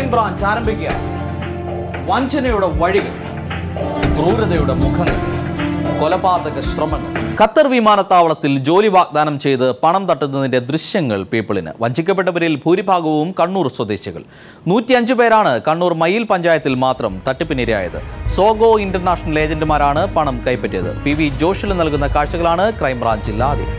crime branch ആരംഭിക്കുക വഞ്ചനയുടെ വഴികൾ ക്രൂരതയുടെ മുഖങ്ങൾ കൊലപാതക ശ്രമങ്ങൾ ഖത്തർ വിമാനത്താവളത്തിൽ ജോലി വാഗ്ദാനം ചെയ്ത് പണം തട്ടുന്നതിന്റെ ദൃശ്യങ്ങൾ പീപ്പിളിന് വഞ്ചിക്കപ്പെട്ടവരിൽ ഭൂരിഭാഗവും കണ്ണൂർ സ്വദേശികൾ നൂറ്റിയഞ്ചു പേരാണ് കണ്ണൂർ മയിൽ പഞ്ചായത്തിൽ മാത്രം തട്ടിപ്പിനിരയായത് സോഗോ ഇന്റർനാഷണൽ ഏജന്റുമാരാണ് പണം കൈപ്പറ്റിയത് പി വി ജോഷിൽ നൽകുന്ന കാഴ്ചകളാണ് ക്രൈംബ്രാഞ്ചിൽ ആദ്യം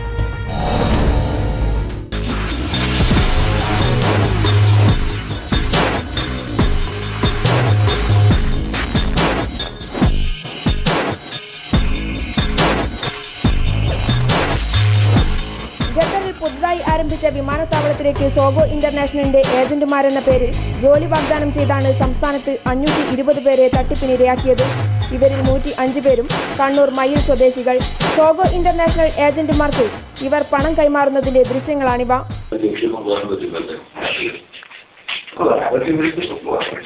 ഖത്തറിൽ പുതുതായി ആരംഭിച്ച വിമാനത്താവളത്തിലേക്ക് സോഗോ ഇന്റർനാഷണലിന്റെ ഏജന്റുമാരെന്ന പേരിൽ ജോലി വാഗ്ദാനം ചെയ്താണ് സംസ്ഥാനത്ത് അഞ്ഞൂറ്റി ഇരുപത് പേരെ തട്ടിപ്പിനിരയാക്കിയത് ഇവരിൽ നൂറ്റി അഞ്ച് പേരും കണ്ണൂർ മയിൽ സ്വദേശികൾ സോഗോ ഇന്റർനാഷണൽ ഏജന്റുമാർക്ക് ഇവർ പണം കൈമാറുന്നതിന്റെ ദൃശ്യങ്ങളാണിവ നിക്ഷേപം പോകാൻ പറ്റുമല്ലേ അവർക്ക് വിളിക്കുന്നു പോകാൻ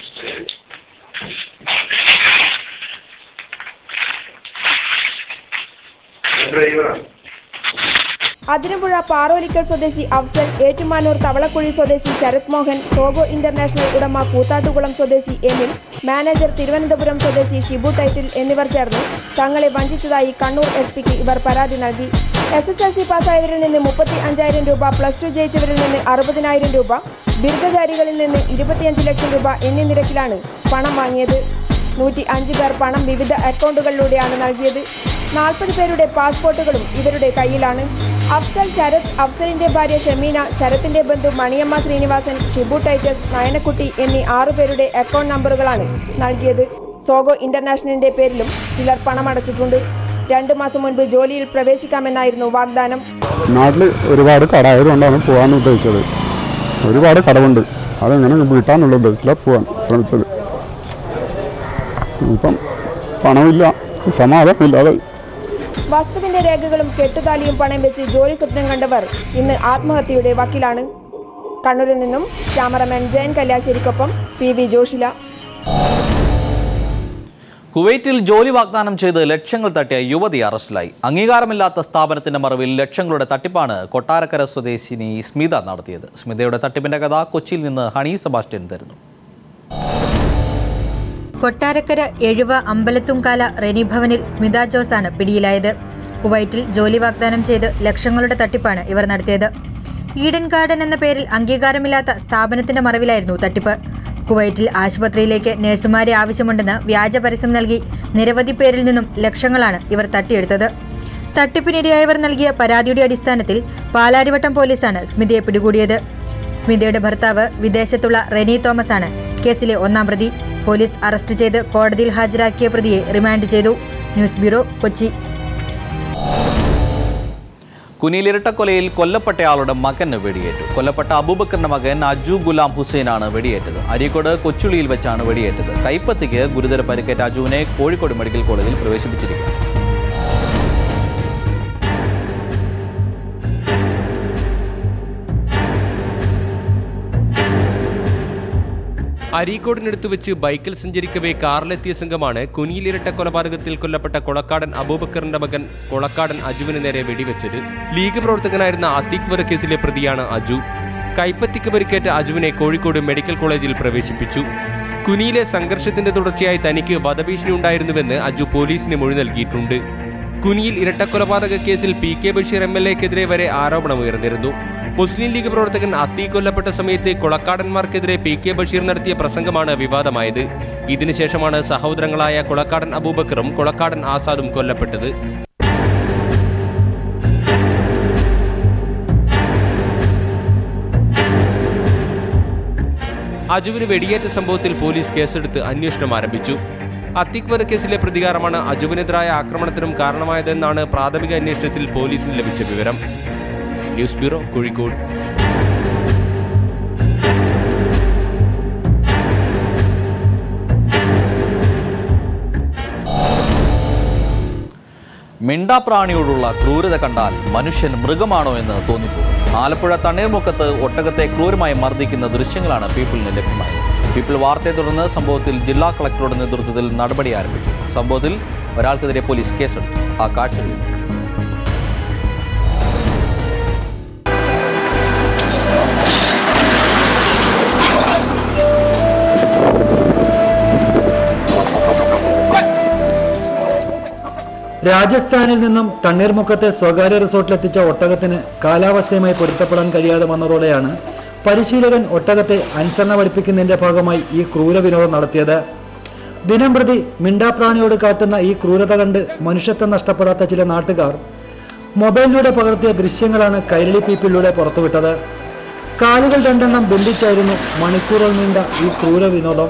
ഡ്രൈവറാണ് അതിരമ്പുഴ പാറോലിക്കൽ സ്വദേശി അഫ്സൽ ഏറ്റുമാനൂർ തവളക്കുഴി സ്വദേശി ശരത് മോഹൻ സോഗോ ഇന്റർനാഷണൽ ഉടമ കൂത്താട്ടുകുളം സ്വദേശി എമിൽ മാനേജർ തിരുവനന്തപുരം സ്വദേശി ഷിബു ടൈറ്റിൽ എന്നിവർ ചേർന്ന് തങ്ങളെ വഞ്ചിച്ചതായി കണ്ണൂർ എസ് പിക്ക് ഇവർ പരാതി നൽകി എസ് എസ് എൽ സി പാസ്സായവരിൽ നിന്ന് മുപ്പത്തി അഞ്ചായിരം രൂപ പ്ലസ് ടു ജയിച്ചവരിൽ നിന്ന് അറുപതിനായിരം രൂപ ബിരുദധാരികളിൽ നിന്ന് ഇരുപത്തിയഞ്ച് ലക്ഷം രൂപ എന്നീ നിരക്കിലാണ് പണം വാങ്ങിയത് നൂറ്റി അഞ്ച് പേർ പണം വിവിധ അക്കൗണ്ടുകളിലൂടെയാണ് നൽകിയത് നാൽപ്പത് പേരുടെ പാസ്പോർട്ടുകളും ഇവരുടെ കയ്യിലാണ് അഫ്സൽ ശരത് അഫ്സലിന്റെ ഭാര്യ ഷമീന ശരത്തിന്റെ ബന്ധു മണിയമ്മ ശ്രീനിവാസൻ ഷിബു ടൈറ്റസ് നയനക്കുട്ടി എന്നീ ആറു പേരുടെ അക്കൗണ്ട് നമ്പറുകളാണ് നൽകിയത് സോഗോ ഇന്റർനാഷണലിന്റെ പേരിലും ചിലർ പണമടച്ചിട്ടുണ്ട് രണ്ടു മാസം മുൻപ് ജോലിയിൽ പ്രവേശിക്കാമെന്നായിരുന്നു വാഗ്ദാനം നാട്ടിൽ ഒരുപാട് കടായതുകൊണ്ടാണ് പോകാൻ ഉദ്ദേശിച്ചത് ഒരുപാട് കടവുണ്ട് അതെങ്ങനെ വീട്ടാന്നുള്ള ഉദ്ദേശത്തിലാണ് പോകാൻ ശ്രമിച്ചത് ഇപ്പം പണമില്ല സമാധാനമില്ലാതെ വസ്തുവിന്റെ രേഖകളും കെട്ടുതാലിയും പണയം വെച്ച് ജോലി സ്വപ്നം കണ്ടവർ ഇന്ന് ആത്മഹത്യയുടെ വക്കിലാണ് കണ്ണൂരിൽ നിന്നും ക്യാമറമാൻ ജയൻ കല്യാശ്ശേരിക്കൊപ്പം പി വി ജോഷില കുവൈറ്റിൽ ജോലി വാഗ്ദാനം ചെയ്ത് ലക്ഷങ്ങൾ തട്ടിയ യുവതി അറസ്റ്റിലായി അംഗീകാരമില്ലാത്ത സ്ഥാപനത്തിന്റെ മറവിൽ ലക്ഷങ്ങളുടെ തട്ടിപ്പാണ് കൊട്ടാരക്കര സ്വദേശിനി സ്മിത നടത്തിയത് സ്മിതയുടെ തട്ടിപ്പിന്റെ കഥ കൊച്ചിയിൽ നിന്ന് ഹണി സെബാസ്റ്റ്യൻ തരുന്നു കൊട്ടാരക്കര എഴുവ അമ്പലത്തുംകാല റെനി ഭവനിൽ സ്മിത ജോസാണ് പിടിയിലായത് കുവൈറ്റിൽ ജോലി വാഗ്ദാനം ചെയ്ത് ലക്ഷങ്ങളുടെ തട്ടിപ്പാണ് ഇവർ നടത്തിയത് ഈഡൻ ഗാർഡൻ എന്ന പേരിൽ അംഗീകാരമില്ലാത്ത സ്ഥാപനത്തിന്റെ മറവിലായിരുന്നു തട്ടിപ്പ് കുവൈറ്റിൽ ആശുപത്രിയിലേക്ക് നഴ്സുമാരെ ആവശ്യമുണ്ടെന്ന് വ്യാജ പരസ്യം നൽകി നിരവധി പേരിൽ നിന്നും ലക്ഷങ്ങളാണ് ഇവർ തട്ടിയെടുത്തത് തട്ടിപ്പിനിരയായവർ നൽകിയ പരാതിയുടെ അടിസ്ഥാനത്തിൽ പാലാരിവട്ടം പോലീസാണ് സ്മിതയെ പിടികൂടിയത് സ്മിതയുടെ ഭർത്താവ് വിദേശത്തുള്ള റെനി തോമസ് ആണ് കേസിലെ ഒന്നാം പ്രതി പോലീസ് അറസ്റ്റ് ചെയ്ത് കോടതിയിൽ ഹാജരാക്കിയ പ്രതിയെ റിമാൻഡ് ചെയ്തു ന്യൂസ് ബ്യൂറോ കൊച്ചി കുനിയിൽ ഇരട്ടക്കൊലയിൽ കൊല്ലപ്പെട്ടയാളുടെ മകന് വെടിയേറ്റു കൊല്ലപ്പെട്ട അബൂബക്കറിന്റെ മകൻ അജു ഗുലാം ഹുസൈനാണ് വെടിയേറ്റത് അരീക്കോട് കൊച്ചുളിയിൽ വെച്ചാണ് വെടിയേറ്റത് കൈപ്പത്തിക്ക് ഗുരുതര പരിക്കേറ്റ അജുവിനെ കോഴിക്കോട് മെഡിക്കൽ കോളേജിൽ പ്രവേശിപ്പിച്ചിരിക്കുന്നു അരീക്കോടിനടുത്ത് വെച്ച് ബൈക്കിൽ സഞ്ചരിക്കവേ കാറിലെത്തിയ സംഘമാണ് കുനിയിലിരട്ട കൊലപാതകത്തിൽ കൊല്ലപ്പെട്ട കൊളക്കാടൻ അബൂബക്കറിന്റെ മകൻ കൊളക്കാടൻ അജുവിന് നേരെ വെടിവെച്ചത് ലീഗ് പ്രവർത്തകനായിരുന്ന അത്തീക് വധക്കേസിലെ പ്രതിയാണ് അജു കൈപ്പത്തിക്ക് പരിക്കേറ്റ അജുവിനെ കോഴിക്കോട് മെഡിക്കൽ കോളേജിൽ പ്രവേശിപ്പിച്ചു കുനിയിലെ സംഘർഷത്തിന്റെ തുടർച്ചയായി തനിക്ക് വധഭീഷണി ഉണ്ടായിരുന്നുവെന്ന് അജു പോലീസിന് മൊഴി നൽകിയിട്ടുണ്ട് കുനിയിൽ ഇരട്ടക്കൊലപാതക കേസിൽ P K Basheer M L എക്കെതിരെ വരെ ആരോപണമുയർന്നിരുന്നു മുസ്ലിം ലീഗ് പ്രവർത്തകൻ അത്തി കൊല്ലപ്പെട്ട സമയത്ത് കൊളക്കാടന്മാർക്കെതിരെ പി കെ ബഷീർ നടത്തിയ പ്രസംഗമാണ് വിവാദമായത് ഇതിനുശേഷമാണ് സഹോദരങ്ങളായ കൊളക്കാടൻ അബൂബക്കറും കൊളക്കാടൻ ആസാദും കൊല്ലപ്പെട്ടത് അജുവിന് വെടിയേറ്റ സംഭവത്തിൽ പോലീസ് കേസെടുത്ത് അന്വേഷണം ആരംഭിച്ചു അത്തിക് വധക്കേസിലെ പ്രതികാരമാണ് അജുവിനെതിരായ ആക്രമണത്തിനും കാരണമായതെന്നാണ് പ്രാഥമിക അന്വേഷണത്തിൽ പോലീസിന് ലഭിച്ച വിവരം ന്യൂസ് ബ്യൂറോ കോഴിക്കോട് മിണ്ടാപ്രാണിയോടുള്ള ക്രൂരത കണ്ടാൽ മനുഷ്യൻ മൃഗമാണോ എന്ന് തോന്നിപ്പോകും ആലപ്പുഴ തണ്ണീർമുക്കത്ത് ഒട്ടകത്തെ ക്രൂരമായി മർദ്ദിക്കുന്ന ദൃശ്യങ്ങളാണ് പീപ്പിളിന് ലഭ്യമായത് പീപ്പിൾ വാർത്തയെ തുടർന്ന് സംഭവത്തിൽ ജില്ലാ കളക്ടറുടെ നേതൃത്വത്തിൽ നടപടി ആരംഭിച്ചു സംഭവത്തിൽ ഒരാൾക്കെതിരെ പോലീസ് കേസെടുത്തു ആ കാഴ്ചകളിലേക്ക് രാജസ്ഥാനിൽ നിന്നും തണ്ണീർമുക്കത്തെ സ്വകാര്യ റിസോർട്ടിലെത്തിച്ച ഒട്ടകത്തിന് കാലാവസ്ഥയുമായി പൊരുത്തപ്പെടാൻ കഴിയാതെ വന്നതോടെയാണ് പരിശീലകൻ ഒട്ടകത്തെ അനുസരണ പഠിപ്പിക്കുന്നതിന്റെ ഭാഗമായി ഈ ക്രൂര വിനോദം നടത്തിയത് ദിനം പ്രതി മിണ്ടാപ്രാണിയോട് കാട്ടുന്ന ഈ ക്രൂരത കണ്ട് മനുഷ്യത്വം നഷ്ടപ്പെടാത്ത ചില നാട്ടുകാർ മൊബൈലിലൂടെ പകർത്തിയ ദൃശ്യങ്ങളാണ് കൈരളി പീപ്പിലൂടെ പുറത്തുവിട്ടത് കാലുകൾ രണ്ടെണ്ണം ബന്ധിച്ചായിരുന്നു മണിക്കൂറുകൾ നീണ്ട ഈ ക്രൂര വിനോദം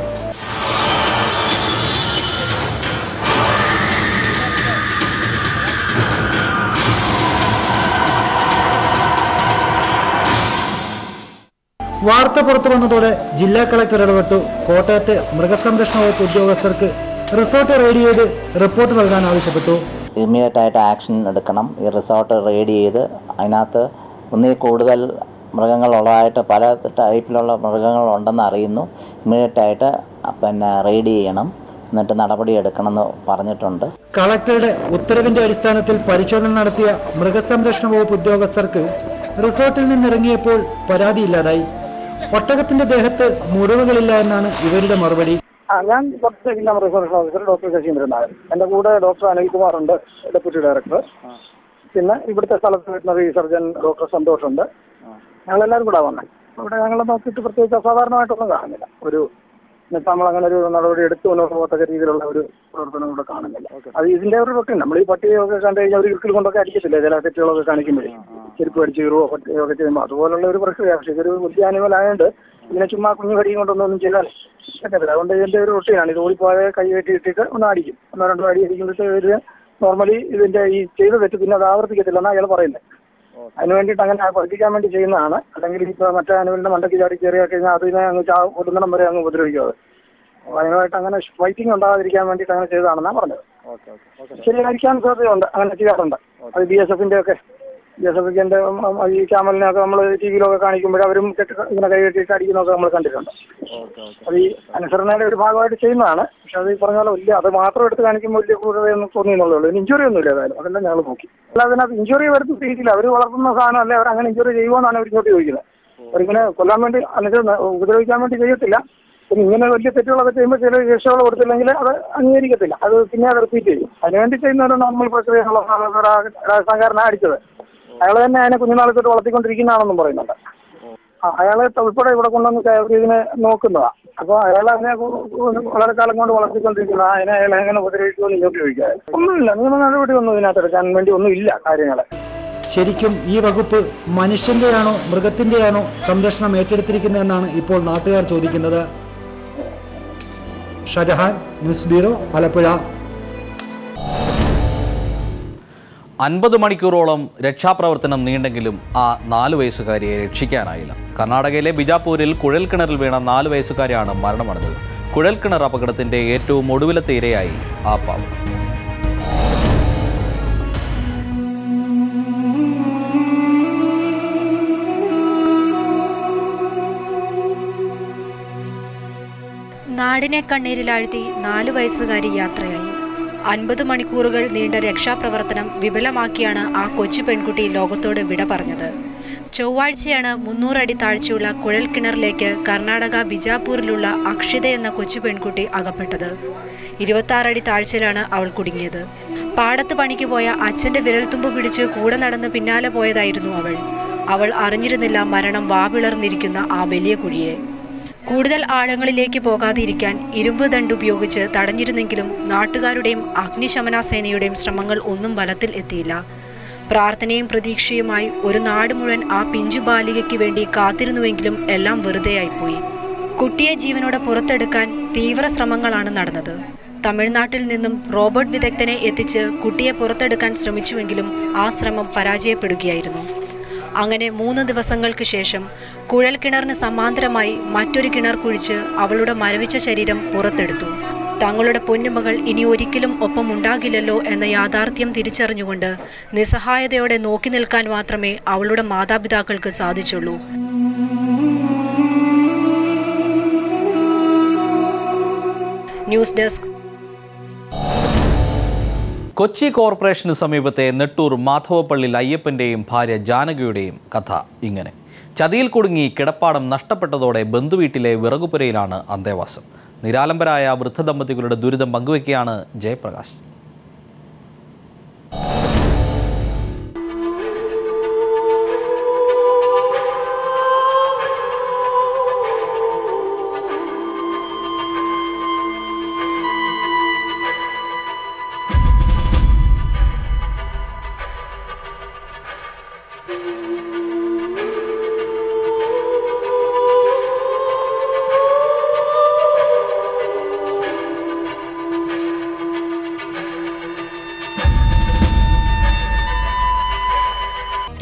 വാർത്ത പുറത്തു വന്നതോടെ ജില്ലാ കളക്ടർ ഇടപെട്ടു കോട്ടയത്തെ മൃഗസംരക്ഷണ വകുപ്പ് ഉദ്യോഗസ്ഥർക്ക് റിസോർട്ട് റെയ്ഡ് ചെയ്ത് റിപ്പോർട്ട് നൽകാൻ ആവശ്യപ്പെട്ടു ഇമ്മീഡിയറ്റ് ആയിട്ട് ആക്ഷൻ എടുക്കണം ഈ റിസോർട്ട് റെയ്ഡ് ചെയ്ത് അതിനകത്ത് ഒന്നിൽ കൂടുതൽ മൃഗങ്ങളുള്ളതായിട്ട് പല ടൈപ്പിലുള്ള മൃഗങ്ങളുണ്ടെന്ന് അറിയുന്നു ഇമ്മീഡിയറ്റ് ആയിട്ട് പിന്നെ റെയ്ഡ് ചെയ്യണം എന്നിട്ട് നടപടി എടുക്കണമെന്ന് പറഞ്ഞിട്ടുണ്ട് കളക്ടറുടെ ഉത്തരവിന്റെ അടിസ്ഥാനത്തിൽ പരിശോധന നടത്തിയ മൃഗസംരക്ഷണ വകുപ്പ് ഉദ്യോഗസ്ഥർക്ക് റിസോർട്ടിൽ നിന്നിറങ്ങിയപ്പോൾ പരാതിയില്ലാതായി ഒട്ടകത്തിന്റെ ദേഹത്ത് മുറിവുകളില്ല എന്നാണ് ഇവരുടെ മറുപടി ആ ഞാൻ ഡോക്ടർ ജില്ലാ research officer doctor Sasheendran Nair എൻ്റെ കൂടെ ഡോക്ടർ അനിൽകുമാർ ഉണ്ട് ഡെപ്യൂട്ടി ഡയറക്ടർ പിന്നെ ഇവിടുത്തെ സ്ഥലത്ത് വെറ്റിനറി സർജൻ ഡോക്ടർ സന്തോഷ് ഉണ്ട് ഞങ്ങളെല്ലാവരും കൂടെ വന്നത് ഇവിടെ ഞങ്ങൾ നോക്കിയിട്ട് പ്രത്യേകിച്ച് അസാധാരണമായിട്ടൊന്നും കാണുന്നില്ല ഒരു എന്നിട്ട് നമ്മൾ അങ്ങനെ ഒരു നടപടി എടുത്തു മുന്നോട്ട് പോകത്തക്ക രീതിയിലുള്ള ഒരു പ്രവർത്തനം ഇവിടെ കാണുന്നില്ല അത് ഇതിന്റെ ഒരു റൊട്ടീൻ നമ്മൾ ഈ പട്ടിയൊക്കെ കണ്ടു കഴിഞ്ഞാൽ ഒരു ഇറുക്കിൽ കൊണ്ടൊക്കെ അടിക്കത്തില്ലേ ചില തെറ്റുകളൊക്കെ കാണിക്കുമ്പോഴേ ചെരുപ്പ് അടിച്ച് കീറുവോ പട്ടിയൊക്കെ ചെയ്യുമ്പോൾ അതുപോലുള്ള ഒരു പ്രക്രിയ പക്ഷേ ഇതൊരു വലിയ ആനിമൽ ആയതുകൊണ്ട് ഇതിനെ ചുമ്മാ കുഞ്ഞു കടിയും കൊണ്ടൊന്നും ചെയ്താൽ പറ്റത്തില്ല അതുകൊണ്ട് ഇതിന്റെ ഒരു റൊട്ടീനാണ് ഇത് ഓടിപ്പോയ കൈ കെട്ടി ഇട്ടിട്ട് ഒന്ന് അടിക്കും ഒന്നോ രണ്ടോ അടി അടിക്കുമ്പോഴത്തെ ഒരു നോർമലി ഇതിന്റെ ഈ ചെയ്ത തെറ്റ് പിന്നെ അത് ആവർത്തിക്കത്തില്ലെന്നാണ് അയാൾ പറയുന്നത് അതിന് വേണ്ടിയിട്ട് അങ്ങനെ പഠിപ്പിക്കാൻ വേണ്ടി ചെയ്യുന്നതാണ് അല്ലെങ്കിൽ ഇപ്പൊ മറ്റേ അനുവലിന്റെ മണ്ടയ്ക്ക് ചാടി കയറിയാൽ കഴിഞ്ഞാൽ അതിനെ അങ്ങ് ചാ ഒടുന്നിടം വരെ അങ്ങ് ഉപദ്രവിക്കും അത് അപ്പൊ അതിനുമായിട്ട് അങ്ങനെ ഫൈറ്റിംഗ് ഉണ്ടാകാതിരിക്കാൻ വേണ്ടിയിട്ട് അങ്ങനെ ചെയ്തതാണെന്നാണ് പറഞ്ഞത് ശരിയായിരിക്കാൻ സാധ്യതയുണ്ട് അങ്ങനെ ചെയ്യാറുണ്ട് അത് ബി എസ് എഫിന്റെ ഒക്കെ ബി എസ് എഫിന്റെ ഈ ക്യാമലിനൊക്കെ നമ്മൾ ടി വിയിലൊക്കെ കാണിക്കുമ്പോൾ അവരും കെട്ടി ഇങ്ങനെ കൈ കെട്ടിയിട്ട് അടിക്കുന്നതൊക്കെ നമ്മൾ കണ്ടിട്ടുണ്ട് അത് ഈ അനുസരണയുടെ ഒരു ഭാഗമായിട്ട് ചെയ്യുന്നതാണ് പക്ഷെ അത് ഈ പറഞ്ഞ പോലെ വലിയ അത് മാത്രം എടുത്ത് കാണിക്കുമ്പോൾ വലിയ ക്രൂരതയൊന്നും തോന്നിയെന്നുള്ളൂ ഇതിന് ഇഞ്ചുറി ഒന്നും ഇല്ല ഏതായാലും അതെല്ലാം ഞങ്ങൾ നോക്കി അല്ല അതിനകത്ത് ഇഞ്ചുറി വരുന്ന രീതിയിൽ അവർ വളർത്തുന്ന സാധനം അല്ലെ അവർ അങ്ങനെ ഇഞ്ചുറി ചെയ്യുമോന്നാണ് അവർ ഇങ്ങോട്ട് ചോദിക്കുന്നത് അവരിങ്ങനെ കൊല്ലാൻ വേണ്ടി അനുസരിച്ച് ഉപദ്രവിക്കാൻ വേണ്ടി ചെയ്യത്തില്ല പിന്നെ ഇങ്ങനെ വലിയ തെറ്റുകളൊക്കെ ചെയ്യുമ്പോൾ ചില ശിക്ഷകൾ കൊടുത്തില്ലെങ്കിൽ അത് അംഗീകരിക്കത്തില്ല അത് പിന്നെ അത് റിപ്പീറ്റ് ചെയ്യും അതിനുവേണ്ടി ചെയ്യുന്ന ഒരു നോർമൽ പ്രക്രിയയുള്ള രാജസ്ഥാൻകാരനാണ് അടിച്ചത് അയാൾ തന്നെ അതിനെ കുഞ്ഞുനാളെ തൊട്ട് വളർത്തിക്കൊണ്ടിരിക്കുന്നതാണെന്നും പറയുന്നുണ്ട് ആ അയാളെ ഉൾപ്പെടെ ഇവിടെ കൊണ്ടുവന്ന് കയറി ഇതിനെ നോക്കുന്നതാ അപ്പോൾ അയാൾ അതിനെ കു- കു- വളരെ കാലം കൊണ്ട് വളർത്തിക്കൊണ്ടിരിക്കുന്ന അതിനെ അയാൾ എങ്ങനെ ഉപദ്രവിക്കുമെന്ന് ഇങ്ങോട്ട് ചോദിക്കാതെ ഒന്നുമില്ല നിയമ നടപടി ഒന്നും ഇതിനകത്ത് എടുക്കാൻ വേണ്ടി ഒന്നും ഇല്ല കാര്യങ്ങളെ ശരിക്കും ഈ വകുപ്പ് മനുഷ്യന്റെയാണോ മൃഗത്തിന്റെയാണോ സംരക്ഷണം ഏറ്റെടുത്തിരിക്കുന്നതെന്നാണ് ഇപ്പോൾ നാട്ടുകാർ ചോദിക്കുന്നത് ഷജഹാൻ ന്യൂസ് ബ്യൂറോ ആലപ്പുഴ അൻപത് മണിക്കൂറോളം രക്ഷാപ്രവർത്തനം നീണ്ടെങ്കിലും ആ നാല് വയസ്സുകാരിയെ രക്ഷിക്കാനായില്ല കർണാടകയിലെ ബിജാപൂരിൽ കുഴൽക്കിണറിൽ വീണ നാല് വയസ്സുകാരിയാണ് മരണമടഞ്ഞത് കുഴൽക്കിണർ അപകടത്തിന്റെ ഏറ്റവും ഒടുവിലത്തെ ഇരയായി ആ പാവം നാടിനെ കണ്ണീരിലാഴ്ത്തി നാലു വയസ്സുകാരി യാത്രയായി അൻപത് മണിക്കൂറുകൾ നീണ്ട രക്ഷാപ്രവർത്തനം വിപുലമാക്കിയാണ് ആ കൊച്ചു പെൺകുട്ടി ലോകത്തോട് വിട പറഞ്ഞത് ചൊവ്വാഴ്ചയാണ് മുന്നൂറടി താഴ്ചയുള്ള കുഴൽക്കിണറിലേക്ക് കർണാടക ബിജാപൂരിലുള്ള അക്ഷിത എന്ന കൊച്ചു പെൺകുട്ടി അകപ്പെട്ടത് ഇരുപത്താറടി താഴ്ചയിലാണ് അവൾ കുടുങ്ങിയത് പാടത്ത് പണിക്ക് പോയ അച്ഛന്റെ വിരൽത്തുമ്പ് പിടിച്ച് കൂടെ നടന്ന് പിന്നാലെ പോയതായിരുന്നു അവൾ അവൾ അറിഞ്ഞിരുന്നില്ല മരണം വാവിളർന്നിരിക്കുന്ന ആ വലിയ കുഴിയെ കൂടുതൽ ആഴങ്ങളിലേക്ക് പോകാതിരിക്കാൻ ഇരുമ്പ് ദണ്ട് ഉപയോഗിച്ച് തടഞ്ഞിരുന്നെങ്കിലും നാട്ടുകാരുടെയും അഗ്നിശമന സേനയുടെയും ശ്രമങ്ങൾ ഒന്നും ഫലത്തിൽ എത്തിയില്ല പ്രാർത്ഥനയും പ്രതീക്ഷയുമായി ഒരു നാട് മുഴുവൻ ആ പിഞ്ചു ബാലികയ്ക്ക് വേണ്ടി കാത്തിരുന്നുവെങ്കിലും എല്ലാം വെറുതെയായിപ്പോയി കുട്ടിയെ ജീവനോടെ പുറത്തെടുക്കാൻ തീവ്ര ശ്രമങ്ങളാണ് നടന്നത് തമിഴ്നാട്ടിൽ നിന്നും റോബോട്ട് വിദഗ്ധനെ എത്തിച്ച് കുട്ടിയെ പുറത്തെടുക്കാൻ ശ്രമിച്ചുവെങ്കിലും ആ ശ്രമം പരാജയപ്പെടുകയായിരുന്നു അങ്ങനെ മൂന്ന് ദിവസങ്ങൾക്ക് ശേഷം കുഴൽ കിണറിന് സമാന്തരമായി മറ്റൊരു കിണർ കുഴിച്ച് അവളുടെ മരവിച്ച ശരീരം പുറത്തെടുത്തു തങ്ങളുടെ പൊന്നുമകൾ ഇനി ഒരിക്കലും ഒപ്പം ഉണ്ടാകില്ലല്ലോ എന്ന യാഥാർത്ഥ്യം തിരിച്ചറിഞ്ഞുകൊണ്ട് നിസ്സഹായതയോടെ നോക്കി നിൽക്കാൻ മാത്രമേ അവളുടെ മാതാപിതാക്കൾക്ക് സാധിച്ചുള്ളൂ ന്യൂസ് ഡെസ്ക് കൊച്ചി കോർപ്പറേഷന് സമീപത്തെ നെട്ടൂർ മാധവപ്പള്ളിൽ അയ്യപ്പന്റെയും ഭാര്യ ജാനകിയുടെയും കഥ ഇങ്ങനെ ചതിയിൽ കുടുങ്ങി കിടപ്പാടം നഷ്ടപ്പെട്ടതോടെ ബന്ധുവീട്ടിലെ വിറകുപുരയിലാണ് അന്തേവാസം നിരാലംബരായ വൃദ്ധ ദമ്പതികളുടെ ദുരിതം പങ്കുവയ്ക്കുകയാണ് ജയപ്രകാശ്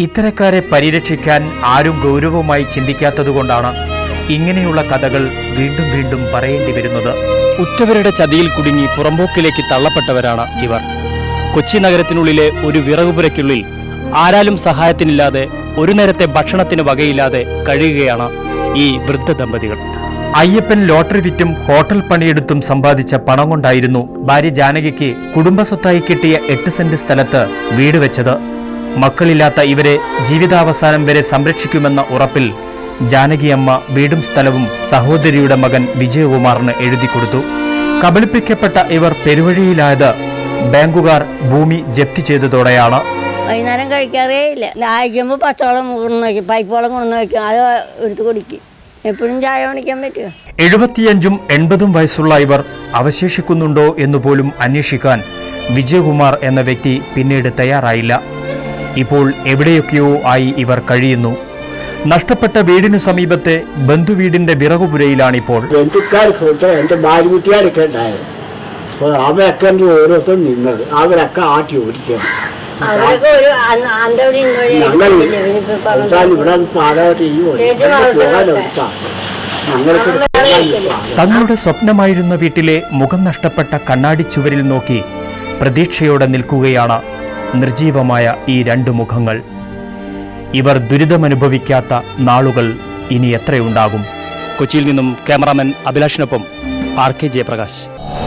ഇത്തരക്കാരെ പരിരക്ഷിക്കാൻ ആരും ഗൗരവമായി ചിന്തിക്കാത്തതുകൊണ്ടാണ് ഇങ്ങനെയുള്ള കഥകൾ വീണ്ടും വീണ്ടും പറയേണ്ടി വരുന്നത് ഉറ്റവരുടെ ചതിയിൽ കുടുങ്ങി പുറമ്പോക്കിലേക്ക് തള്ളപ്പെട്ടവരാണ് ഇവർ കൊച്ചി നഗരത്തിനുള്ളിലെ ഒരു വിറകുപുരയ്ക്കുള്ളിൽ ആരാലും സഹായത്തിനില്ലാതെ ഒരു നേരത്തെ ഭക്ഷണത്തിന് വകയില്ലാതെ കഴിയുകയാണ് ഈ വൃദ്ധ ദമ്പതികൾ അയ്യപ്പൻ ലോട്ടറി വിറ്റും ഹോട്ടൽ പണിയെടുത്തും സമ്പാദിച്ച പണം കൊണ്ടായിരുന്നു ഭാര്യ ജാനകിക്ക് കുടുംബസ്വത്തായി കിട്ടിയ എട്ട് സെന്റ് സ്ഥലത്ത് വീട് വെച്ചത് മക്കളില്ലാത്ത ഇവരെ ജീവിതാവസാനം വരെ സംരക്ഷിക്കുമെന്ന ഉറപ്പിൽ ജാനകിയമ്മ വീടും സ്ഥലവും സഹോദരിയുടെ മകൻ വിജയകുമാറിന് എഴുതി കൊടുത്തു കബളിപ്പിക്കപ്പെട്ട ഇവർ പെരുവഴിയിലായത് ബാങ്കുകാർ ഭൂമി ജപ്തി ചെയ്തതോടെയാണ് വൈകുന്നേരം കഴിക്കാറേ ഇല്ല ദാഹിക്കുമ്പോൾ പച്ചവെള്ളം കൊണ്ടു വയ്ക്കും പൈപ്പ് വെള്ളം കൊണ്ടു വയ്ക്കും അത് എടുത്ത് കുടിക്കും എപ്പോഴും ചായ കുടിക്കാൻ പറ്റുമോ എഴുപത്തിയഞ്ചും എൺപതും വയസ്സുള്ള ഇവർ അവശേഷിക്കുന്നുണ്ടോ എന്നുപോലും അന്വേഷിക്കാൻ വിജയകുമാർ എന്ന വ്യക്തി പിന്നീട് തയ്യാറായില്ല ഇപ്പോൾ എവിടെയൊക്കെയോ ആയി ഇവർ കഴിയുന്നു നഷ്ടപ്പെട്ട വീടിനു സമീപത്തെ ബന്ധുവീടിന്റെ വിറകുപുരയിലാണിപ്പോൾ ബന്ധുക്കാർ ചോദിച്ചാൽ എൻ്റെ ഭാര്യ വീട്ടുകാരൊക്കെ ഉണ്ടായത് അപ്പോൾ അവരൊക്കെ എൻ്റെ ഓരോ ദിവസം നിന്നത് അവരൊക്കെ ആട്ടി ഓടിക്കണം അവരൊക്കെ ഒരു അന്ന് അന്തവിടെ ഇന്തോടെ ഞങ്ങൾ ഇനിയിപ്പോ ഇപ്പൊ എന്തായാലും ഇവിടെ പാടായിട്ട് ഈ ചേച്ചി വളർത്തുന്നത് ഞങ്ങൾക്ക് തങ്ങളുടെ സ്വപ്നമായിരുന്ന വീട്ടിലെ മുഖം നഷ്ടപ്പെട്ട കണ്ണാടി ചുവരിൽ നോക്കി പ്രതീക്ഷയോടെ നിൽക്കുകയാണ് നിർജീവമായ ഈ രണ്ട് മുഖങ്ങൾ ഇവർ ദുരിതമനുഭവിക്കാത്ത നാളുകൾ ഇനി എത്രയുണ്ടാകും കൊച്ചിയിൽ നിന്നും ക്യാമറാമാൻ അഭിലാഷിനൊപ്പം ആർ കെ ജയപ്രകാശ്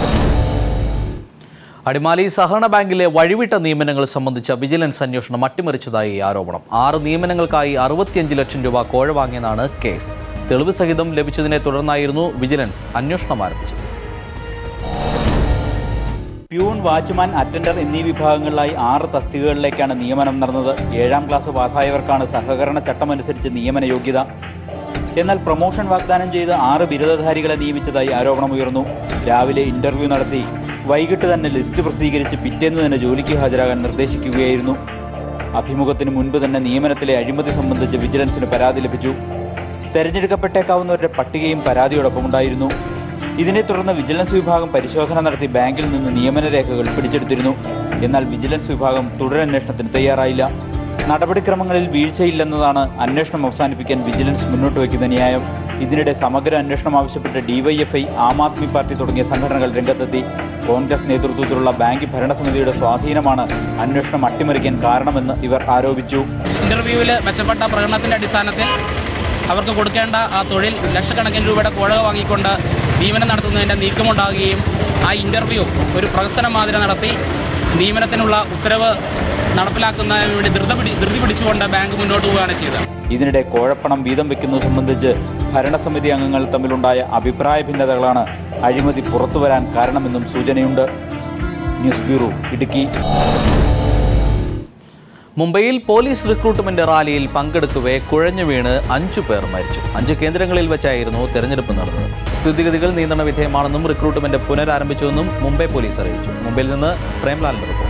അടിമാലി സഹകരണ ബാങ്കിലെ വഴിവിട്ട നിയമനങ്ങൾ സംബന്ധിച്ച വിജിലൻസ് അന്വേഷണം അട്ടിമറിച്ചതായി ആരോപണം ആറ് നിയമനങ്ങൾക്കായി അറുപത്തിയഞ്ച് ലക്ഷം രൂപ കോഴ വാങ്ങിയതാണ് കേസ് തെളിവ് സഹിതം ലഭിച്ചതിനെ തുടർന്നായിരുന്നു വിജിലൻസ് അന്വേഷണം ആരംഭിച്ചത് പ്യൂൺ വാച്ച്മാൻ അറ്റൻഡർ എന്നീ വിഭാഗങ്ങളിലായി ആറ് തസ്തികകളിലേക്കാണ് നിയമനം നടന്നത് ഏഴാം ക്ലാസ് പാസ്സായവർക്കാണ് സഹകരണ ചട്ടമനുസരിച്ച് നിയമന യോഗ്യത എന്നാൽ പ്രൊമോഷൻ വാഗ്ദാനം ചെയ്ത് ആറ് ബിരുദധാരികളെ നിയമിച്ചതായി ആരോപണമുയർന്നു രാവിലെ ഇന്റർവ്യൂ നടത്തി വൈകിട്ട് തന്നെ ലിസ്റ്റ് പ്രസിദ്ധീകരിച്ച് പിറ്റേന്ന് തന്നെ ജോലിക്ക് ഹാജരാകാൻ നിർദ്ദേശിക്കുകയായിരുന്നു അഭിമുഖത്തിന് മുൻപ് തന്നെ നിയമനത്തിലെ അഴിമതി സംബന്ധിച്ച് വിജിലൻസിന് പരാതി ലഭിച്ചു തെരഞ്ഞെടുക്കപ്പെട്ടേക്കാവുന്നവരുടെ പട്ടികയും പരാതിയോടൊപ്പമുണ്ടായിരുന്നു ഇതിനെ തുടർന്ന് വിജിലൻസ് വിഭാഗം പരിശോധന നടത്തി ബാങ്കിൽ നിന്ന് നിയമന രേഖകൾ പിടിച്ചെടുത്തിരുന്നു എന്നാൽ വിജിലൻസ് വിഭാഗം തുടരന്വേഷണത്തിന് തയ്യാറായില്ല നടപടിക്രമങ്ങളിൽ വീഴ്ചയില്ലെന്നതാണ് അന്വേഷണം അവസാനിപ്പിക്കാൻ വിജിലൻസ് മുന്നോട്ട് വയ്ക്കുന്ന ന്യായം ഇതിനിടെ സമഗ്ര അന്വേഷണം ആവശ്യപ്പെട്ട് ഡിവൈഎഫ്ഐ ആം ആദ്മി പാർട്ടി തുടങ്ങിയ സംഘടനകൾ രംഗത്തെത്തി കോൺഗ്രസ് നേതൃത്വത്തിലുള്ള ബാങ്ക് ഭരണസമിതിയുടെ സ്വാധീനമാണ് അന്വേഷണം അട്ടിമറിക്കാൻ കാരണമെന്ന് ഇവർ ആരോപിച്ചു ഇന്റർവ്യൂവിൽ മെച്ചപ്പെട്ട പ്രകടനത്തിന്റെ അടിസ്ഥാനത്തിൽ അവർക്ക് കൊടുക്കേണ്ട ആ തൊഴിൽ ലക്ഷക്കണക്കിന് രൂപയുടെ കോഴക വാങ്ങിക്കൊണ്ട് നിയമനം നടത്തുന്നതിൻ്റെ നീക്കമുണ്ടാകുകയും ആ ഇന്റർവ്യൂ ഒരു പ്രഹസനം മാതിരി നടത്തി നിയമനത്തിനുള്ള ഉത്തരവ് നടപ്പിലാക്കുന്നതിന് വേണ്ടി ധൃത പിടി ധൃതി പിടിച്ചുകൊണ്ട് ബാങ്ക് മുന്നോട്ട് പോവുകയാണ് ചെയ്തത് ഇതിനിടെ കോഴപ്പണം വീതം വെക്കുന്നത് സംബന്ധിച്ച് ഭരണസമിതി അംഗങ്ങൾ തമ്മിലുണ്ടായ അഭിപ്രായ ഭിന്നതകളാണ് അഴിമതി പുറത്തുവരാൻ കാരണമെന്നും സൂചനയുണ്ട് ന്യൂസ് ബ്യൂറോ ഇടുക്കി മുംബൈയിൽ പോലീസ് റിക്രൂട്ട്മെന്റ് റാലിയിൽ പങ്കെടുക്കവെ കുഴഞ്ഞു വീണ് അഞ്ചു പേർ മരിച്ചു അഞ്ച് കേന്ദ്രങ്ങളിൽ വെച്ചായിരുന്നു തെരഞ്ഞെടുപ്പ് നടന്നത് സ്ഥിതിഗതികൾ നിയന്ത്രണ വിധേയമാണെന്നും റിക്രൂട്ട്മെന്റ് പുനരാരംഭിച്ചുവെന്നും മുംബൈ പോലീസ് അറിയിച്ചു മുംബൈയിൽ നിന്ന് പ്രേംലാലിന്റെ റിപ്പോർട്ട്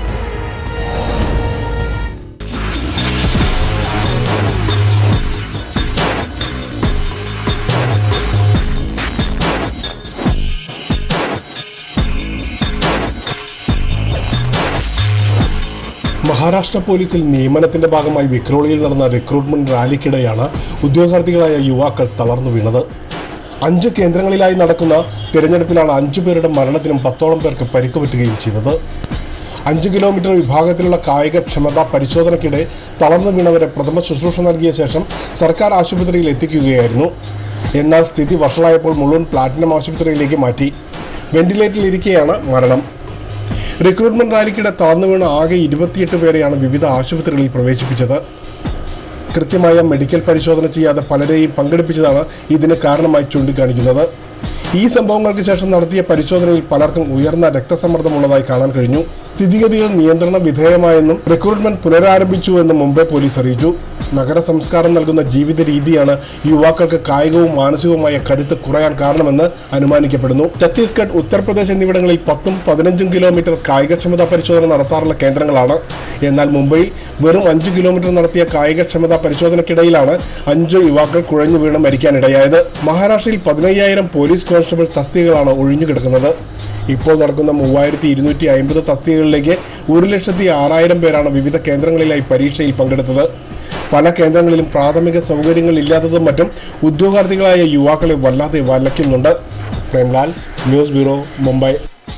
മഹാരാഷ്ട്ര പോലീസിൽ നിയമനത്തിന്റെ ഭാഗമായി വിക്രോളിയിൽ നടന്ന റിക്രൂട്ട്മെന്റ് റാലിക്കിടെയാണ് ഉദ്യോഗാർത്ഥികളായ യുവാക്കൾ തളർന്നു വീണത് അഞ്ച് കേന്ദ്രങ്ങളിലായി നടക്കുന്ന തിരഞ്ഞെടുപ്പിലാണ് അഞ്ചു പേരുടെ മരണത്തിനും പത്തോളം പേർക്ക് പരിക്കുപറ്റുകയും ചെയ്തത് അഞ്ച് കിലോമീറ്റർ വിഭാഗത്തിലുള്ള കായിക ക്ഷമതാ പരിശോധനയ്ക്കിടെ തളർന്നു വീണവരെ പ്രഥമ ശുശ്രൂഷ നൽകിയ ശേഷം സർക്കാർ ആശുപത്രിയിൽ എത്തിക്കുകയായിരുന്നു എന്നാൽ സ്ഥിതി വഷളായപ്പോൾ മുഴുവൻ പ്ലാറ്റിനം ആശുപത്രിയിലേക്ക് മാറ്റി വെന്റിലേറ്ററിലിരിക്കെയാണ് മരണം റിക്രൂട്ട്മെന്റ് റാലിക്കിടെ തളർന്നു വീണ ആകെ ഇരുപത്തിയെട്ട് പേരെയാണ് വിവിധ ആശുപത്രികളിൽ പ്രവേശിപ്പിച്ചത് കൃത്യമായ മെഡിക്കൽ പരിശോധന ചെയ്യാതെ പലരെയും പങ്കെടുപ്പിച്ചതാണ് ഇതിന് കാരണമായി ചൂണ്ടിക്കാണിക്കുന്നത് ഈ സംഭവങ്ങൾക്ക് ശേഷം നടത്തിയ പരിശോധനയിൽ പലർക്കും ഉയർന്ന രക്തസമ്മർദ്ദമുള്ളതായി കാണാൻ കഴിഞ്ഞു സ്ഥിതിഗതികൾ നിയന്ത്രണ വിധേയമായെന്നും റിക്രൂട്ട്മെന്റ് പുനരാരംഭിച്ചുവെന്നും മുംബൈ പോലീസ് അറിയിച്ചു നഗര സംസ്കാരം നൽകുന്ന ജീവിത രീതിയാണ് യുവാക്കൾക്ക് കായികവും മാനസികവുമായ കരുത്ത് കുറയാൻ കാരണമെന്ന് അനുമാനിക്കപ്പെടുന്നു ഛത്തീസ്ഗഡ് ഉത്തർപ്രദേശ് എന്നിവിടങ്ങളിൽ പത്തും പതിനഞ്ചും കിലോമീറ്റർ കായികക്ഷമതാ പരിശോധന നടത്താറുള്ള കേന്ദ്രങ്ങളാണ് എന്നാൽ മുംബൈയിൽ വെറും അഞ്ച് കിലോമീറ്റർ നടത്തിയ കായികക്ഷമതാ പരിശോധനയ്ക്കിടയിലാണ് അഞ്ച് യുവാക്കൾ കുഴഞ്ഞു വീണ് മരിക്കാനിടയായത് മഹാരാഷ്ട്രയിൽ പതിനയ്യായിരം പോലീസ് കോൺസ്റ്റബിൾ തസ്തികകളാണ് ഒഴിഞ്ഞുകിടക്കുന്നത് ഇപ്പോൾ നടക്കുന്ന മൂവായിരത്തി ഇരുന്നൂറ്റി അമ്പത് തസ്തികകളിലേക്ക് ഒരു ലക്ഷത്തി ആറായിരം പേരാണ് വിവിധ കേന്ദ്രങ്ങളിലായി പരീക്ഷയിൽ പങ്കെടുത്തത് പല കേന്ദ്രങ്ങളിലും പ്രാഥമിക സൗകര്യങ്ങൾ ഇല്ലാത്തതും മറ്റും ഉദ്യോഗാർത്ഥികളായ യുവാക്കളെ വല്ലാതെ വലയ്ക്കുന്നുണ്ട് Premlal news bureau Mumbai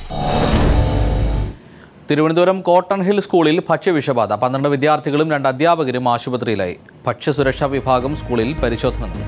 Thiruvananthapuram cotton hill സ്കൂളിൽ ഭക്ഷ്യവിഷബാധ പന്ത്രണ്ട് വിദ്യാർത്ഥികളും രണ്ട് അധ്യാപകരും ആശുപത്രിയിലായി ഭക്ഷ്യസുരക്ഷാ വിഭാഗം സ്കൂളിൽ പരിശോധന നടത്തി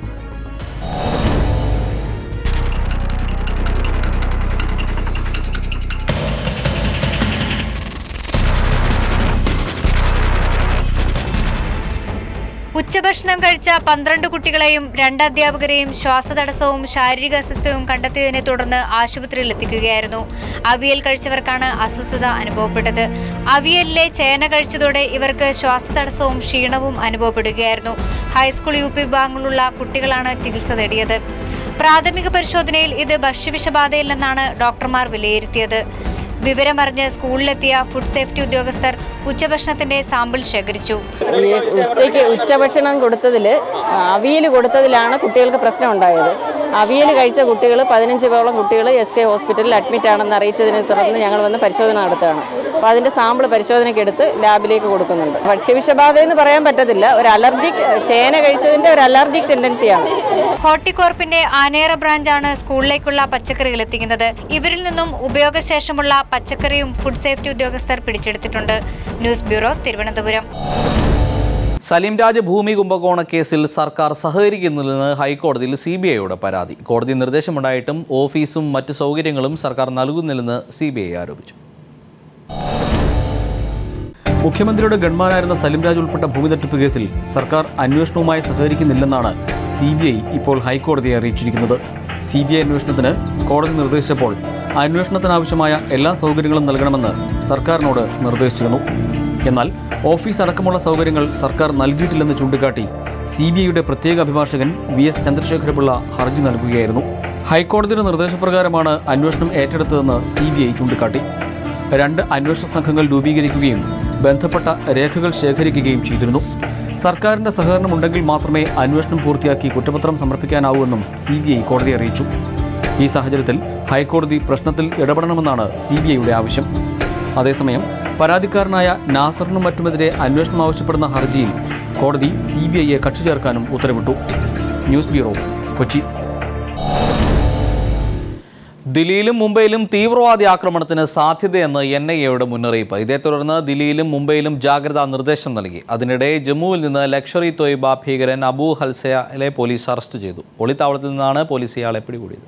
ഉച്ചഭക്ഷണം കഴിച്ച പന്ത്രണ്ട് കുട്ടികളെയും രണ്ട് അധ്യാപകരെയും ശ്വാസതടസ്സവും ശാരീരിക അസ്വസ്ഥവും കണ്ടെത്തിയതിനെ തുടർന്ന് ആശുപത്രിയിൽ എത്തിക്കുകയായിരുന്നു അവിയൽ കഴിച്ചവർക്കാണ് അസ്വസ്ഥത അനുഭവപ്പെട്ടത് അവിയലിലെ ചേന കഴിച്ചതോടെ ഇവർക്ക് ശ്വാസതടസ്സവും ക്ഷീണവും അനുഭവപ്പെടുകയായിരുന്നു ഹൈസ്കൂൾ യു പി വിഭാഗങ്ങളുള്ള കുട്ടികളാണ് ചികിത്സ തേടിയത് പ്രാഥമിക പരിശോധനയിൽ ഇത് ഭക്ഷ്യവിഷബാധയില്ലെന്നാണ് ഡോക്ടർമാർ വിലയിരുത്തിയത് വിവരമറിഞ്ഞ് സ്കൂളിലെത്തിയ ഫുഡ് സേഫ്റ്റി ഉദ്യോഗസ്ഥർ ഉച്ചഭക്ഷണത്തിന്റെ സാമ്പിൾ ശേഖരിച്ചു ഈ ഉച്ചയ്ക്ക് ഉച്ചഭക്ഷണം കൊടുത്തതിൽ അവിയൽ കൊടുത്തതിലാണ് കുട്ടികൾക്ക് പ്രശ്നം ഉണ്ടായത് അവിയൽ കഴിച്ച കുട്ടികൾ പതിനഞ്ച് പേരോളം കുട്ടികൾ എസ് കെ ഹോസ്പിറ്റലിൽ അഡ്മിറ്റ് ആണെന്ന് അറിയിച്ചതിനെ തുടർന്ന് ഞങ്ങൾ വന്ന് പരിശോധന നടത്തുകയാണ് അപ്പോൾ അതിൻ്റെ സാമ്പിൾ പരിശോധനയ്ക്ക് എടുത്ത് ലാബിലേക്ക് കൊടുക്കുന്നുണ്ട് ഭക്ഷ്യവിഷബാധ എന്ന് പറയാൻ പറ്റത്തില്ല ഒരു അലർജിക് ചേന കഴിച്ചതിൻ്റെ ഒരു അലർജിക് ടെൻഡൻസിയാണ് ഹോർട്ടികോർപ്പിന്റെ ആനേറ ബ്രാഞ്ചാണ് സ്കൂളിലേക്കുള്ള പച്ചക്കറികൾ എത്തിക്കുന്നത് ഇവരിൽ നിന്നും ഉപയോഗശേഷമുള്ള പച്ചക്കറിയും ഫുഡ് സേഫ്റ്റി ഉദ്യോഗസ്ഥർ പിടിച്ചെടുത്തിട്ടുണ്ട് ന്യൂസ് ബ്യൂറോ തിരുവനന്തപുരം സലീം രാജ് ഭൂമി കുംഭകോണ കേസിൽ സർക്കാർ സഹകരിക്കുന്നില്ലെന്ന് ഹൈക്കോടതിയിൽ സി ബി ഐയോട് പരാതി കോടതി നിർദ്ദേശമുണ്ടായിട്ടും ഓഫീസും മറ്റ് സൗകര്യങ്ങളും സർക്കാർ നൽകുന്നില്ലെന്ന് സി ബി ഐ ആരോപിച്ചു മുഖ്യമന്ത്രിയുടെ ഗൺമാനായിരുന്ന സലിം രാജ് ഉൾപ്പെട്ട ഭൂമി തട്ടിപ്പ് കേസിൽ സർക്കാർ അന്വേഷണവുമായി സഹകരിക്കുന്നില്ലെന്നാണ് സി ബി ഐ ഇപ്പോൾ ഹൈക്കോടതിയെ അറിയിച്ചിരിക്കുന്നത് സി ബി ഐ അന്വേഷണത്തിന് കോടതി നിർദ്ദേശിച്ചപ്പോൾ അന്വേഷണത്തിനാവശ്യമായ എല്ലാ സൗകര്യങ്ങളും നൽകണമെന്ന് സർക്കാരിനോട് നിർദ്ദേശിച്ചിരുന്നു എന്നാൽ ഓഫീസ് അടക്കമുള്ള സൗകര്യങ്ങൾ സർക്കാർ നൽകിയിട്ടില്ലെന്ന് ചൂണ്ടിക്കാട്ടി സി ബി ഐയുടെ പ്രത്യേക അഭിഭാഷകൻ വി എസ് ചന്ദ്രശേഖരപിള്ള ഹർജി നൽകുകയായിരുന്നു ഹൈക്കോടതിയുടെ നിർദ്ദേശപ്രകാരമാണ് അന്വേഷണം ഏറ്റെടുത്തതെന്ന് സി ബി ഐ ചൂണ്ടിക്കാട്ടി രണ്ട് അന്വേഷണ സംഘങ്ങൾ രൂപീകരിക്കുകയും ബന്ധപ്പെട്ട രേഖകൾ ശേഖരിക്കുകയും ചെയ്തിരുന്നു സർക്കാരിന്റെ സഹകരണമുണ്ടെങ്കിൽ മാത്രമേ അന്വേഷണം പൂർത്തിയാക്കി കുറ്റപത്രം സമർപ്പിക്കാനാവൂ സി ബി ഐ കോടതിയെ അറിയിച്ചു ഈ സാഹചര്യത്തിൽ ഹൈക്കോടതി പ്രശ്നത്തിൽ ഇടപെടണമെന്നാണ് സി ബി ഐയുടെ ആവശ്യം അതേസമയം പരാതിക്കാരനായ നാസറിനും മറ്റുമെതിരെ അന്വേഷണം ആവശ്യപ്പെടുന്ന ഹർജിയിൽ കോടതി സി ബി ഐയെ കക്ഷി ചേർക്കാനും ഉത്തരവിട്ടു ന്യൂസ് ബ്യൂറോ കൊച്ചി ദില്ലിയിലും മുംബൈയിലും തീവ്രവാദി ആക്രമണത്തിന് സാധ്യതയെന്ന് എൻ ഐ എയുടെ മുന്നറിയിപ്പ് ഇതേ തുടർന്ന് ദില്ലിയിലും മുംബൈയിലും ജാഗ്രതാ നിർദ്ദേശം നൽകി അതിനിടെ ജമ്മുവിൽ നിന്ന് ലക്ഷറി തൊയ്ബ ഭീകരൻ അബു ഹൽസയലെ പോലീസ് അറസ്റ്റ് ചെയ്തു ഒളിത്താവളത്തിൽ നിന്നാണ് പോലീസ് ഇയാളെ പിടികൂടിയത്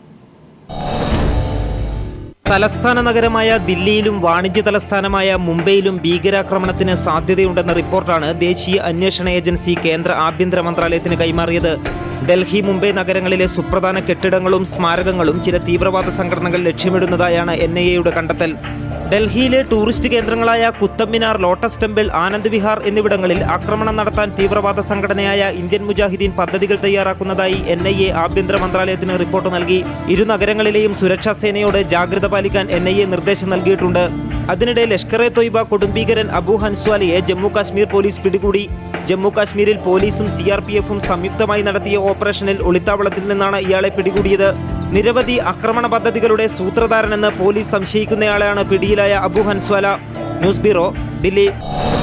തലസ്ഥാന നഗരമായ ദില്ലിയിലും വാണിജ്യ തലസ്ഥാനമായ മുംബൈയിലും ഭീകരാക്രമണത്തിന് സാധ്യതയുണ്ടെന്ന റിപ്പോർട്ടാണ് ദേശീയ അന്വേഷണ ഏജൻസി കേന്ദ്ര ആഭ്യന്തര മന്ത്രാലയത്തിന് കൈമാറിയത് ഡൽഹി മുംബൈ നഗരങ്ങളിലെ സുപ്രധാന കെട്ടിടങ്ങളും സ്മാരകങ്ങളും ചില തീവ്രവാദ സംഘടനകൾ ലക്ഷ്യമിടുന്നതായാണ് എൻ ഐ എയുടെ കണ്ടെത്തൽ ഡൽഹിയിലെ ടൂറിസ്റ്റ് കേന്ദ്രങ്ങളായ കുത്തബ്മിനാർ ലോട്ടസ് ടെമ്പിൾ ആനന്ദ് വിഹാർ എന്നിവിടങ്ങളിൽ ആക്രമണം നടത്താൻ തീവ്രവാദ സംഘടനയായ ഇന്ത്യൻ മുജാഹിദീൻ പദ്ധതികൾ തയ്യാറാക്കുന്നതായി എൻ ഐ എ ആഭ്യന്തര മന്ത്രാലയത്തിന് റിപ്പോർട്ട് നൽകി ഇരു നഗരങ്ങളിലെയും സുരക്ഷാ സേനയോട് ജാഗ്രത പാലിക്കാൻ എൻ ഐ എ നിർദ്ദേശം നൽകിയിട്ടുണ്ട് അതിനിടെ ലഷ്കർ എ തൊയ്ബ കൊടുംഭീകരൻ അബു ഹൻസ്വാലയെ ജമ്മു കാശ്മീർ പോലീസ് പിടികൂടി ജമ്മു കാശ്മീരിൽ പോലീസും സി ആർ പി എഫും സംയുക്തമായി നടത്തിയ ഓപ്പറേഷനിൽ ഒളിത്താവളത്തിൽ നിന്നാണ് ഇയാളെ പിടികൂടിയത് നിരവധി ആക്രമണ പദ്ധതികളുടെ സൂത്രധാരനെന്ന് പോലീസ് സംശയിക്കുന്നയാളെയാണ് പിടിയിലായ അബു ഹൻസ്വാല ന്യൂസ് ബ്യൂറോ ദില്ലി